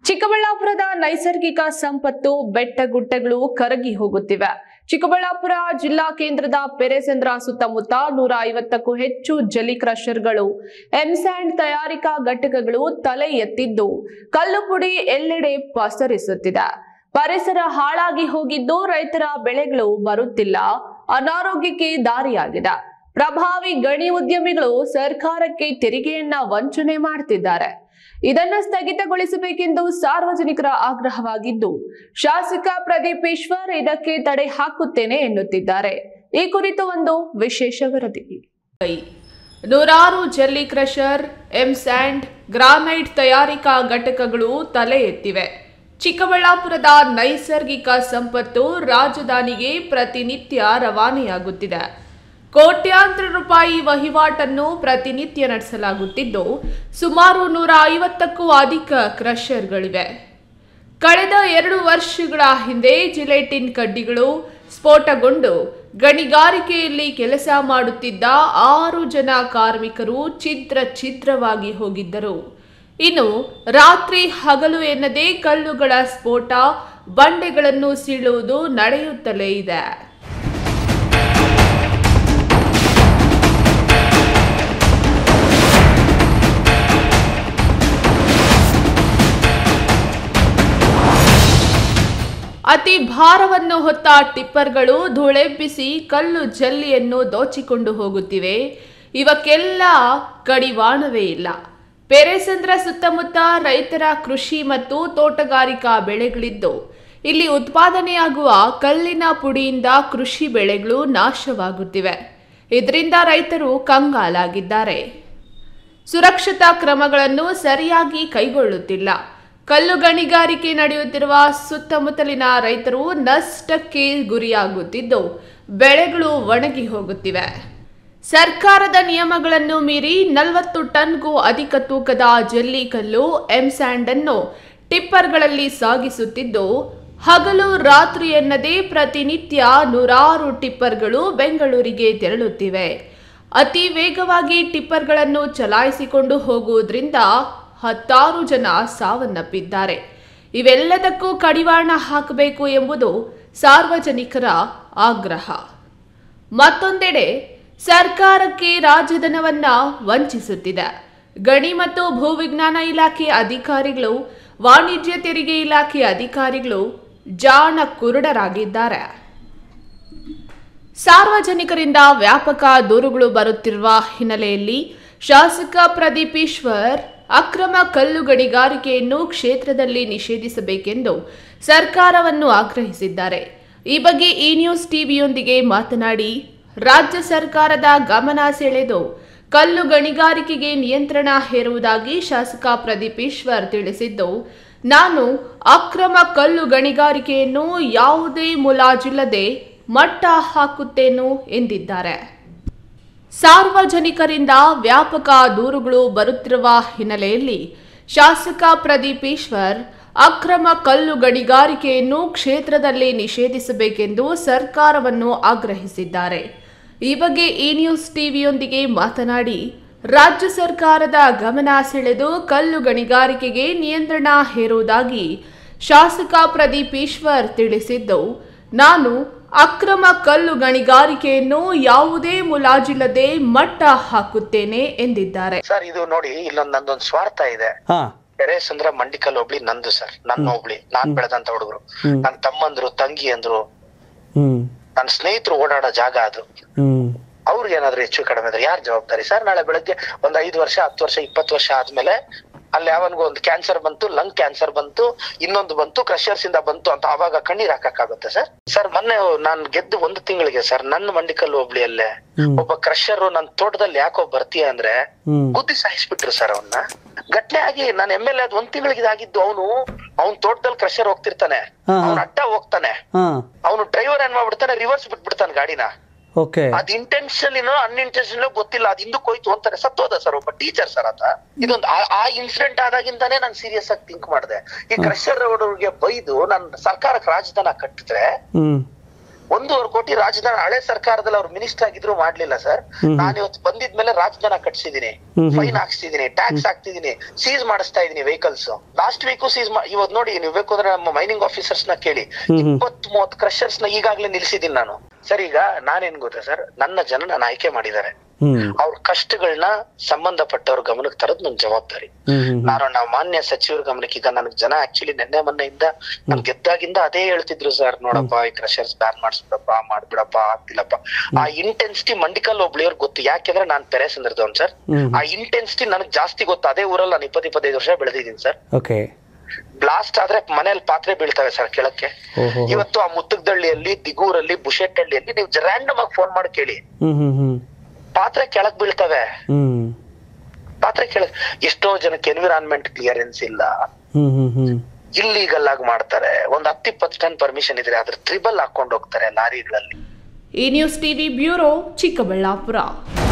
ಚಿಕ್ಕಬಳ್ಳಾಪುರದ ನೈಸರ್ಗಿಕ ಸಂಪತ್ತು ಬೆಟ್ಟಗುಡ್ಡಗಳು ಕರಗಿ ಹೋಗುತ್ತಿವೆ ಚಿಕ್ಕಬಳ್ಳಾಪುರ ಜಿಲ್ಲಾ ಕೇಂದ್ರದ ಪೆರೆಸಂದ್ರ ಸುತ್ತಮುತ್ತ ನೂರ ಐವತ್ತಕ್ಕೂ ಹೆಚ್ಚು ಜಲಿ ಕ್ರಷರ್ಗಳು ಎಂಸ್ಯಾಂಡ್ ತಯಾರಿಕಾ ಘಟಕಗಳು ತಲೆ ಎತ್ತಿದ್ದು ಕಲ್ಲು ಪುಡಿ ಎಲ್ಲೆಡೆ ಪಸರಿಸುತ್ತಿದೆ ಪರಿಸರ ಹಾಳಾಗಿ ಹೋಗಿದ್ದು ರೈತರ ಬೆಳೆಗಳು ಬರುತ್ತಿಲ್ಲ ಅನಾರೋಗ್ಯಕ್ಕೆ ದಾರಿಯಾಗಿದೆ ಪ್ರಭಾವಿ ಗಣಿ ಉದ್ಯಮಿಗಳು ಸರ್ಕಾರಕ್ಕೆ ತೆರಿಗೆಯನ್ನ ವಂಚನೆ ಮಾಡ್ತಿದ್ದಾರೆ ಇದನ್ನ ಸ್ಥಗಿತಗೊಳಿಸಬೇಕೆಂದು ಸಾರ್ವಜನಿಕರ ಆಗ್ರಹವಾಗಿದ್ದು ಶಾಸಕ ಪ್ರದೀಪ್ ಈಶ್ವರ್ ಇದಕ್ಕೆ ತಡೆ ಹಾಕುತ್ತೇನೆ ಎನ್ನುತ್ತಿದ್ದಾರೆ ಈ ಕುರಿತು ಒಂದು ವಿಶೇಷ ವರದಿ ನೂರಾರು ಜಲ್ಲಿ ಕ್ರಷರ್ ಎಂ ಸ್ಯಾಂಡ್ ಗ್ರಾನೈಟ್ ತಯಾರಿಕಾ ಘಟಕಗಳು ತಲೆ ಎತ್ತಿವೆ ಚಿಕ್ಕಬಳ್ಳಾಪುರದ ನೈಸರ್ಗಿಕ ಸಂಪತ್ತು ರಾಜಧಾನಿಗೆ ಪ್ರತಿನಿತ್ಯ ರವಾನೆಯಾಗುತ್ತಿದೆ ಕೋಟ್ಯಾಂತರ ರೂಪಾಯಿ ವಹಿವಾಟನ್ನು ಪ್ರತಿನಿತ್ಯ ನಡೆಸಲಾಗುತ್ತಿದ್ದು ಸುಮಾರು ನೂರ ಐವತ್ತಕ್ಕೂ ಅಧಿಕ ಕ್ರಷರ್ಗಳಿವೆ ಕಳೆದ ಎರಡು ವರ್ಷಗಳ ಹಿಂದೆ ಜಿಲೆಟಿನ್ ಕಡ್ಡಿಗಳು ಸ್ಫೋಟಗೊಂಡು ಗಣಿಗಾರಿಕೆಯಲ್ಲಿ ಕೆಲಸ ಮಾಡುತ್ತಿದ್ದ ಆರು ಜನ ಕಾರ್ಮಿಕರು ಛಿದ್ರ ಛಿದ್ರವಾಗಿ ಹೋಗಿದ್ದರು ಇನ್ನು ರಾತ್ರಿ ಹಗಲು ಎನ್ನದೇ ಕಲ್ಲುಗಳ ಸ್ಫೋಟ ಬಂಡೆಗಳನ್ನು ಸೀಳುವುದು ನಡೆಯುತ್ತಲೇ ಇದೆ ಅತಿ ಭಾರವನ್ನು ಹೊತ್ತ ಟಿಪ್ಪರ್ಗಳು ಧೂಳೆಬ್ಬಿಸಿ ಕಲ್ಲು ಜಲ್ಲಿಯನ್ನು ದೋಚಿಕೊಂಡು ಹೋಗುತ್ತಿವೆ ಇವಕ್ಕೆಲ್ಲ ಕಡಿವಾಣವೇ ಇಲ್ಲ ಪೆರೆಸಂದ್ರ ಸುತ್ತಮುತ್ತ ರೈತರ ಕೃಷಿ ಮತ್ತು ತೋಟಗಾರಿಕಾ ಬೆಳೆಗಳಿದ್ದು ಇಲ್ಲಿ ಉತ್ಪಾದನೆಯಾಗುವ ಕಲ್ಲಿನ ಪುಡಿಯಿಂದ ಕೃಷಿ ಬೆಳೆಗಳು ನಾಶವಾಗುತ್ತಿವೆ ಇದರಿಂದ ರೈತರು ಕಂಗಾಲಾಗಿದ್ದಾರೆ ಸುರಕ್ಷತಾ ಕ್ರಮಗಳನ್ನು ಸರಿಯಾಗಿ ಕೈಗೊಳ್ಳುತ್ತಿಲ್ಲ ಕಲ್ಲು ಗಣಿಗಾರಿಕೆ ನಡೆಯುತ್ತಿರುವ ಸುತ್ತಮುತ್ತಲಿನ ರೈತರು ನಷ್ಟಕ್ಕೆ ಗುರಿಯಾಗುತ್ತಿದ್ದು ಬೆಳೆಗಳು ಒಣಗಿ ಹೋಗುತ್ತಿವೆ ಸರ್ಕಾರದ ನಿಯಮಗಳನ್ನು ಮೀರಿ ನಲವತ್ತು ಟನ್ಗೂ ಅಧಿಕ ತೂಕದ ಜಲ್ಲಿ ಕಲ್ಲು ಎಂಸ್ಯಾಂಡ್ ಅನ್ನು ಟಿಪ್ಪರ್ಗಳಲ್ಲಿ ಸಾಗಿಸುತ್ತಿದ್ದು ಹಗಲು ರಾತ್ರಿ ಎನ್ನದೇ ಪ್ರತಿನಿತ್ಯ ನೂರಾರು ಟಿಪ್ಪರ್ಗಳು ಬೆಂಗಳೂರಿಗೆ ತೆರಳುತ್ತಿವೆ ಅತಿ ವೇಗವಾಗಿ ಟಿಪ್ಪರ್ಗಳನ್ನು ಚಲಾಯಿಸಿಕೊಂಡು ಹೋಗುವುದರಿಂದ ಹತ್ತಾರು ಜನ ಸಾವನ್ನಪ್ಪಿದ್ದಾರೆ ಇವೆಲ್ಲದಕ್ಕೂ ಕಡಿವಾಣ ಹಾಕಬೇಕು ಎಂಬುದು ಸಾರ್ವಜನಿಕರ ಆಗ್ರಹ ಮತ್ತೊಂದೆಡೆ ಸರ್ಕಾರಕ್ಕೆ ರಾಜಧನವನ್ನ ವಂಚಿಸುತ್ತಿದೆ ಗಣಿ ಮತ್ತು ಭೂವಿಜ್ಞಾನ ಇಲಾಖೆ ಅಧಿಕಾರಿಗಳು ವಾಣಿಜ್ಯ ತೆರಿಗೆ ಇಲಾಖೆ ಅಧಿಕಾರಿಗಳು ಜಾಣ ಕುರುಡರಾಗಿದ್ದಾರೆ ಸಾರ್ವಜನಿಕರಿಂದ ವ್ಯಾಪಕ ದೂರುಗಳು ಬರುತ್ತಿರುವ ಹಿನ್ನೆಲೆಯಲ್ಲಿ ಶಾಸಕ ಪ್ರದೀಪ್ ಈಶ್ವರ್ ಅಕ್ರಮ ಕಲ್ಲು ಗಣಿಗಾರಿಕೆಯನ್ನು ಕ್ಷೇತ್ರದಲ್ಲಿ ನಿಷೇಧಿಸಬೇಕೆಂದು ಸರ್ಕಾರವನ್ನು ಆಗ್ರಹಿಸಿದ್ದಾರೆ ಈ ಬಗ್ಗೆ ಈ ನ್ಯೂಸ್ ಟಿವಿಯೊಂದಿಗೆ ಮಾತನಾಡಿ ರಾಜ್ಯ ಸರ್ಕಾರದ ಗಮನ ಸೆಳೆದು ಕಲ್ಲು ಗಣಿಗಾರಿಕೆಗೆ ನಿಯಂತ್ರಣ ಹೇರುವುದಾಗಿ ಶಾಸಕ ಪ್ರದೀಪ್ ಈಶ್ವರ್ ತಿಳಿಸಿದ್ದು ನಾನು ಅಕ್ರಮ ಕಲ್ಲು ಗಣಿಗಾರಿಕೆಯನ್ನು ಯಾವುದೇ ಮುಲಾಜಿಲ್ಲದೆ ಮಟ್ಟ ಹಾಕುತ್ತೇನು ಎಂದಿದ್ದಾರೆ ಸಾರ್ವಜನಿಕರಿಂದ ವ್ಯಾಪಕ ದೂರುಗಳು ಬರುತ್ತಿರುವ ಹಿನ್ನೆಲೆಯಲ್ಲಿ ಶಾಸಕ ಪ್ರದೀಪ್ ಈಶ್ವರ್ ಅಕ್ರಮ ಕಲ್ಲು ಗಣಿಗಾರಿಕೆಯನ್ನು ಕ್ಷೇತ್ರದಲ್ಲಿ ನಿಷೇಧಿಸಬೇಕೆಂದು ಸರ್ಕಾರವನ್ನು ಆಗ್ರಹಿಸಿದ್ದಾರೆ ಈ ಬಗ್ಗೆ ಈ ನ್ಯೂಸ್ ಟಿವಿಯೊಂದಿಗೆ ಮಾತನಾಡಿ ರಾಜ್ಯ ಸರ್ಕಾರದ ಗಮನ ಸೆಳೆದು ಕಲ್ಲು ಗಣಿಗಾರಿಕೆಗೆ ನಿಯಂತ್ರಣ ಹೇರುವುದಾಗಿ ಶಾಸಕ ಪ್ರದೀಪ್ ಈಶ್ವರ್ ತಿಳಿಸಿದ್ದು ನಾನು ಅಕ್ರಮ ಕಲ್ಲು ಗಣಿಗಾರಿಕೆಯನ್ನು ಯಾವುದೇ ಮುಲಾಜಿಲ್ಲದೆ ಮಟ್ಟ ಹಾಕುತ್ತೇನೆ ಎಂದಿದ್ದಾರೆ ಸರ್ ಇದು ನೋಡಿ ಇಲ್ಲೊಂದ್ ನಂದೊಂದ್ ಸ್ವಾರ್ಥ ಇದೆ ಹಾ ಪೆರೇಸಂದ್ರ ಮಂಡಿಕಲ್ ಹೋಬ್ಳಿ ನಂದು ಸರ್ ನನ್ನ ಹೋಬ್ಳಿ ನಾನ್ ಬೆಳೆದಂತ ಹುಡುಗರು ಹ್ಮ್. ನನ್ ತಮ್ಮಂದ್ರು ತಂಗಿ ಅಂದ್ರು ಹ್ಮ್ ನನ್ನ ಸ್ನೇಹಿತರು ಓಡಾಡೋ ಜಾಗ ಅದು ಹ್ಮ್ ಅವ್ರಿಗೆ ಏನಾದ್ರು ಹೆಚ್ಚು ಕಡಿಮೆ ಆದ್ರೆ ಯಾರ್ ಜವಾಬ್ದಾರಿ ಸರ್ ನಾಳೆ ಬೆಳಗ್ಗೆ ಒಂದ್ ಐದು ವರ್ಷ ಹತ್ತು ವರ್ಷ ಇಪ್ಪತ್ತು ವರ್ಷ ಆದ್ಮೇಲೆ ಅಲ್ಲಿ ಯಾವನ್ಗೋ ಒಂದು ಕ್ಯಾನ್ಸರ್ ಬಂತು ಲಂಗ್ ಕ್ಯಾನ್ಸರ್ ಬಂತು ಇನ್ನೊಂದು ಬಂತು ಕ್ರಷರ್ಸ್ ಇಂದ ಬಂತು ಅಂತ ಅವಾಗ ಕಣ್ಣೀರ್ ಹಾಕಕ್ಕಾಗುತ್ತೆ ಸರ್ ಸರ್ ಮೊನ್ನೆ ನಾನ್ ಗೆದ್ದು ಒಂದು ತಿಂಗಳಿಗೆ ಸರ್ ನನ್ನ ಮಂಡಿಕಲ್ ಹೋಬ್ಳಿಯಲ್ಲೇ ಹ್ಮ್. ಒಬ್ಬ ಕ್ರಷರ್ ನನ್ ತೋಟದಲ್ಲಿ ಯಾಕೋ ಬರ್ತೀಯ ಅಂದ್ರೆ ಹ್ಮ್ ಗುದ್ದಿ ಸಾಯಿಸ್ಬಿಟ್ರು ಸರ್ ಅವನ್ನ ಗಟ್ಲೆ ಆಗಿ ನಾನು ಎಮ್ ಎಲ್ ಎ ಅದ್ ಒಂದ್ ತಿಂಗಳಿಗೆ ಇದಾಗಿದ್ದು ಅವನು ಅವ್ನ್ ತೋಟದಲ್ಲಿ ಕ್ರಷರ್ ಹೋಗ್ತಿರ್ತಾನೆ ಹಾ, ಹಾ. ಅವ್ನ ಅಡ್ಡ ಹೋಗ್ತಾನೆ ಹಾ ಅವನು ಡ್ರೈವರ್ ಏನ್ ಮಾಡ್ಬಿಡ್ತಾನೆ ರಿವರ್ಸ್ ಬಿಟ್ಬಿಡ್ತಾನೆ ಗಾಡಿನ ಓಕೆ ಅದ್ ಇಂಟೆನ್ಷನಲಿನೋ ಅನ್ಇಂಟೆನ್ಷನಲ್ ಗೊತ್ತಿಲ್ಲ ಅದ್ ಹಿಂದಕ್ಕೆ ಹೋಯ್ತು ಅಂತಾರೆ ಸತ್ತೋದ ಸರ್ ಒಬ್ಬ ಟೀಚರ್ ಸರ್ ಆತ ಇದೊಂದು ಆ- ಆ ಇನ್ಸಿಡೆಂಟ್ ಆದಾಗಿಂದಾನೇ ನಾನು ಸೀರಿಯಸ್ ಆಗಿ ಥಿಂಕ್ ಮಾಡಿದೆ ಈ ಕ್ರಷರ್ ಅವ್ರಿಗೆ ಬೈದು ನಾನು ಸರ್ಕಾರಕ್ಕೆ ರಾಜಧಾನ ಕಟ್ಟಿದ್ರೆ ಹ್ಮ್ ಒಂದೂವರೆ ಕೋಟಿ ರಾಜಧಾನಿ ಹಳೆ ಸರ್ಕಾರದಲ್ಲಿ ಅವ್ರು ಮಿನಿಸ್ಟರ್ ಆಗಿದ್ರು ಮಾಡ್ಲಿಲ್ಲ ಸರ್ ನಾನು ಇವತ್ತು ಬಂದಿದ್ಮೇಲೆ ರಾಜಧಾನಿ ಕಟ್ಸಿದೀನಿ ಫೈನ್ ಹಾಕ್ಸಿದೀನಿ ಟ್ಯಾಕ್ಸ್ ಹಾಕ್ತಿದೀನಿ ಸೀಸ್ ಮಾಡಿಸ್ತಾ ಇದೀನಿ ವೆಹಿಕಲ್ಸ್ ಲಾಸ್ಟ್ ವೀಕು ಸೀಸ್ ಇವತ್ತು ನೋಡಿ ನೀವು ಬೇಕು ಅಂದ್ರೆ ನಮ್ಮ ಮೈನಿಂಗ್ ಆಫೀಸರ್ಸ್ ನ ಕೇಳಿ ಇಪ್ಪತ್ ಮೂವತ್ ಕ್ರಷರ್ಸ್ ನ ಈಗಾಗ್ಲೇ ನಿಲ್ಸಿದೀನಿ ನಾನು ಸರ್ ಈಗ ನಾನೇನ್ ಗೊತ್ತಾ ಸರ್ ನನ್ನ ಜನ ನಾನು ಆಯ್ಕೆ ಮಾಡಿದ್ದಾರೆ ಹ್ಮ್ ಅವ್ರ ಕಷ್ಟಗಳನ್ನ ಸಂಬಂಧಪಟ್ಟವ್ರ ಗಮನಕ್ಕೆ ತರದ್ ನನ್ ಜವಾಬ್ದಾರಿ ಹ್ಮ್ ಹ್ಮ್ ನಾನು ನಾವು ಮಾನ್ಯ ಸಚಿವರ ಗಮನಕ್ಕೆ ಈಗ ನನಗ್ ಜನ ಆಕ್ಚುಲಿ ನೆನ್ನೆ ಮೊನ್ನೆಯಿಂದ ನನ್ ಗೆದ್ದಾಗಿಂದ ಅದೇ ಹೇಳ್ತಿದ್ರು ಸರ್ ನೋಡಪ್ಪ ಈ ಕ್ರಷರ್ಸ್ ಬ್ಯಾನ್ ಮಾಡಿಸ್ಬಿಡಪ್ಪ ಮಾಡ್ಬಿಡಪ್ಪ ಆಗ್ತಿಲ್ಲಪ್ಪ ಆ ಇಂಟೆನ್ಸಿಟಿ ಮಂಡಿಕಲ್ ಒಬ್ಳಿಯವ್ರಿಗೆ ಗೊತ್ತು ಯಾಕೆಂದ್ರೆ ನಾನ್ ಪೆರೆ ಸಂದರ್ದವನ್ ಸರ್ ಹ್ಮ್. ಆ ಇಂಟೆನ್ಸಿಟಿ ನನಗ್ ಜಾಸ್ತಿ ಗೊತ್ತು ಅದೇ ಊರಲ್ಲಿ ನಾನು ಇಪ್ಪತ್ ಇಪ್ಪತ್ತೈದು ವರ್ಷ ಬೆಳೆದಿದ್ದೀನಿ ಸರ್ ಓಕೆ ಬ್ಲಾಸ್ಟ್ ಆದ್ರೆ ಮನೇಲಿ ಪಾತ್ರೆ ಬೀಳ್ತವೆ ಸರ್ ಕೆಳಕ್ಕೆ ಓಹೋ ಇವತ್ತು ಆ ಮುತ್ತಗದಳ್ಳಿಯಲ್ಲಿ ದಿಗೂರಲ್ಲಿ ಬುಷೆಟ್ಟಳ್ಳಿಯಲ್ಲಿ ನೀವು ರ್ಯಾಂಡಮ್ ಆಗಿ ಫೋನ್ ಮಾಡಿ ಕೇಳಿ ಹ್ಮ್ ಹ್ಮ್ ಹ್ಮ್ ಪಾತ್ರೆ ಕೆಳಗ್ ಬೀಳ್ತವೆ ಹ್ಮ್ ಪಾತ್ರೆ ಕೆಳಗ್ ಎಷ್ಟೋ ಜನಕ್ಕೆ ಎನ್ವಿರಾನ್ಮೆಂಟ್ ಕ್ಲಿಯರೆನ್ಸ್ ಇಲ್ಲ ಹ್ಮ್ ಹ್ಮ್ ಹ್ಮ್ ಇಲ್ಲೀಗಲ್ ಆಗಿ ಮಾಡ್ತಾರೆ ಒಂದ್ ಹತ್ತಿಪ್ಪತ್ತು ಟನ್ ಪರ್ಮಿಷನ್ ಇದ್ರೆ ಅದ್ರ ತ್ರಿಬಲ್ ಹಾಕೊಂಡು ಹೋಗ್ತಾರೆ ಲಾರಿಗಳಲ್ಲಿ ಈ ನ್ಯೂಸ್ ಟಿವಿ ಬ್ಯೂರೋ ಚಿಕ್ಕಬಳ್ಳಾಪುರ